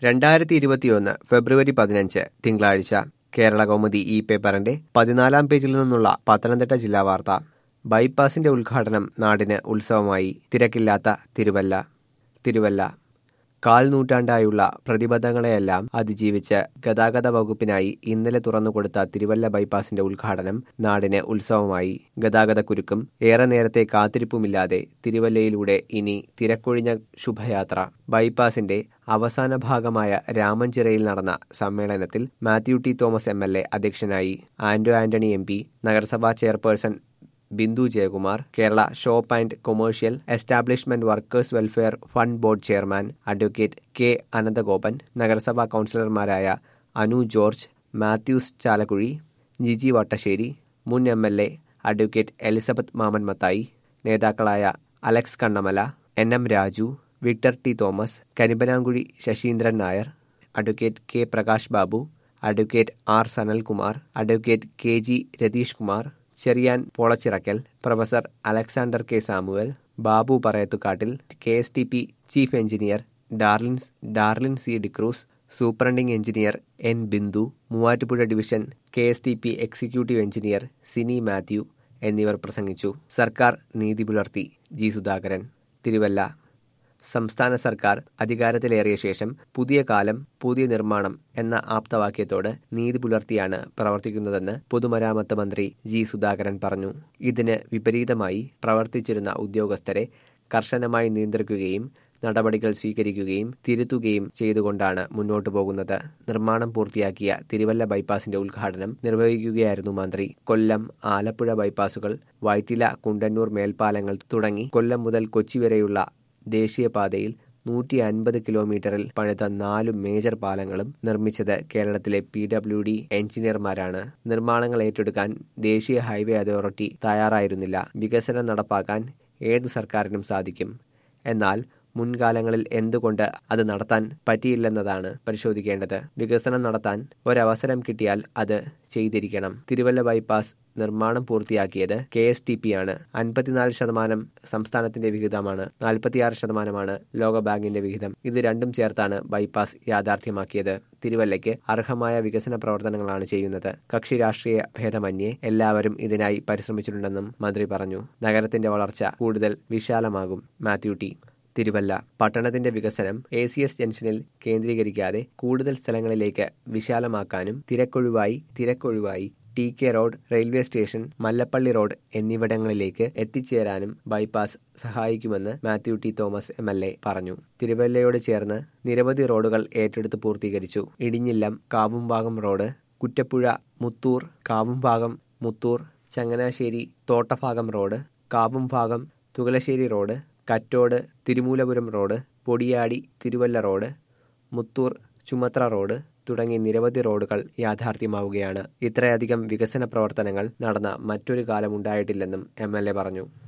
രണ്ടായിരത്തി ഇരുപത്തിയൊന്ന് ഫെബ്രുവരി പതിനഞ്ച് തിങ്കളാഴ്ച കേരള കൗമുദി ഈ പേപ്പറിന്റെ പതിനാലാം പേജിൽ നിന്നുള്ള പത്തനംതിട്ട ജില്ലാ വാർത്ത ബൈപ്പാസിന്റെ ഉദ്ഘാടനം നാടിന് ഉത്സവമായി തിരക്കില്ലാത്ത തിരുവല്ല തിരുവല്ല കാൽ നൂറ്റാണ്ടായുള്ള പ്രതിബദ്ധങ്ങളെയെല്ലാം അതിജീവിച്ച് ഗതാഗത വകുപ്പിനായി ഇന്നലെ തുറന്നുകൊടുത്ത തിരുവല്ല ബൈപ്പാസിന്റെ ഉദ്ഘാടനം നാടിന് ഉത്സവമായി ഗതാഗതക്കുരുക്കും ഏറെ നേരത്തെ കാത്തിരിപ്പുമില്ലാതെ തിരുവല്ലയിലൂടെ ഇനി തിരക്കൊഴിഞ്ഞ ശുഭയാത്ര ബൈപ്പാസിന്റെ അവസാന ഭാഗമായ രാമഞ്ചിറയിൽ നടന്ന സമ്മേളനത്തിൽ Mathew T Thomas M L A അധ്യക്ഷനായി ആന്റോ ആന്റണി എം പി നഗരസഭാ chairperson Bindu Jayakumar Kerala shop and commercial establishment workers welfare fund board chairman advocate K Ananthagopan നഗരസഭാ കൌൺസിലർമാരായ അനു ജോർജ് മാത്യൂസ് ചാലക്കുഴി ജിജി വട്ടശ്ശേരി മുൻ M L A advocate Elizabeth Maman Mathai നേതാക്കളായ Alex Kannamala N M Raju Victor T Thomas Karimpanankuzhi Sasindran Nair advocate K Prakash Babu advocate R Sanalkumar advocate K G Ratheesh Kumar Cherian Polachirakkal professor Alexander K Samuel Babu Parayathukattil K S T P chief engineer Darlins Darlin C D'Cruz superintending engineer N Bindu Muvattupuzha division K S T P executive engineer Sini Mathew എന്നിവർ പ്രസംഗിച്ചു സർക്കാർ നീതി പുലർത്തി G Sudhakaran Thiruvalla സംസ്ഥാന സർക്കാർ അധികാരത്തിലേറിയ ശേഷം പുതിയ കാലം പുതിയ നിർമ്മാണം എന്ന ആപ്തവാക്യത്തോട് നീതി പുലർത്തിയാണ് പ്രവർത്തിക്കുന്നതെന്ന് പൊതുമരാമത്ത് മന്ത്രി ജി സുധാകരൻ പറഞ്ഞു ഇതിന് വിപരീതമായി പ്രവർത്തിച്ചിരുന്ന ഉദ്യോഗസ്ഥരെ കർശനമായി നിയന്ത്രിക്കുകയും നടപടികൾ സ്വീകരിക്കുകയും തിരുത്തുകയും ചെയ്തുകൊണ്ടാണ് മുന്നോട്ടു പോകുന്നത് നിർമ്മാണം പൂർത്തിയാക്കിയ തിരുവല്ല ബൈപ്പാസിന്റെ ഉദ്ഘാടനം നിർവഹിക്കുകയായിരുന്നു മന്ത്രി കൊല്ലം ആലപ്പുഴ ബൈപ്പാസുകൾ വൈറ്റില കുണ്ടന്നൂർ മേൽപ്പാലങ്ങൾ തുടങ്ങി കൊല്ലം മുതൽ കൊച്ചി വരെയുള്ള ദേശീയപാതയിൽ നൂറ്റി അൻപത് കിലോമീറ്ററിൽ പണിത നാല് മേജർ പാലങ്ങളും നിർമ്മിച്ചത് കേരളത്തിലെ പി ഡബ്ല്യു ഡി എഞ്ചിനീയർമാരാണ് നിർമ്മാണങ്ങൾ ഏറ്റെടുക്കാൻ ദേശീയ ഹൈവേ അതോറിറ്റി തയ്യാറായിരുന്നില്ല വികസനം നടപ്പാക്കാൻ ഏതു സർക്കാരിനും സാധിക്കും എന്നാൽ മുൻകാലങ്ങളിൽ എന്തുകൊണ്ട് അത് നടത്താൻ പറ്റിയില്ലെന്നതാണ് പരിശോധിക്കേണ്ടത് വികസനം നടത്താൻ ഒരവസരം കിട്ടിയാൽ അത് ചെയ്തിരിക്കണം തിരുവല്ല ബൈപ്പാസ് നിർമ്മാണം പൂർത്തിയാക്കിയത് കെ എസ് ടി പി ആണ് അൻപത്തിനാല് ശതമാനം സംസ്ഥാനത്തിന്റെ വിഹിതമാണ് നാൽപ്പത്തിയാറ് ശതമാനമാണ് ലോകബാങ്കിന്റെ വിഹിതം ഇത് രണ്ടും ചേർത്താണ് ബൈപ്പാസ് യാഥാർത്ഥ്യമാക്കിയത് തിരുവല്ലയ്ക്ക് അർഹമായ വികസന പ്രവർത്തനങ്ങളാണ് ചെയ്യുന്നത് കക്ഷി രാഷ്ട്രീയ ഭേദമന്യേ എല്ലാവരും ഇതിനായി പരിശ്രമിച്ചിട്ടുണ്ടെന്നും മന്ത്രി പറഞ്ഞു നഗരത്തിന്റെ വളർച്ച കൂടുതൽ വിശാലമാകും മാത്യു ടി തിരുവല്ല പട്ടണത്തിന്റെ വികസനം എ സി എസ് ജംഗ്ഷനിൽ കേന്ദ്രീകരിക്കാതെ കൂടുതൽ സ്ഥലങ്ങളിലേക്ക് വിശാലമാക്കാനും തിരക്കൊഴിവായി തിരക്കൊഴിവായി T K road railway station Mallappally road എന്നിവിടങ്ങളിലേക്ക് എത്തിച്ചേരാനും ബൈപ്പാസ് സഹായിക്കുമെന്ന് Mathew T Thomas M L A പറഞ്ഞു തിരുവല്ലയോട് ചേർന്ന് നിരവധി റോഡുകൾ ഏറ്റെടുത്ത് പൂർത്തീകരിച്ചു Idinjillam Kavumbhagam road Kuttappuzha Muthoor Kavumbhagam Muthoor Changanassery Thottabhagam road Kavumbhagam Thukalassery road Kattode Thirumoolapuram road Podiyadi Thiruvalla road Muthoor Chumathra road തുടങ്ങി നിരവധി റോഡുകൾ യാഥാർത്ഥ്യമാവുകയാണ് ഇത്രയധികം വികസന പ്രവർത്തനങ്ങൾ നടന്ന മറ്റൊരു കാലമുണ്ടായിട്ടില്ലെന്നും എം പറഞ്ഞു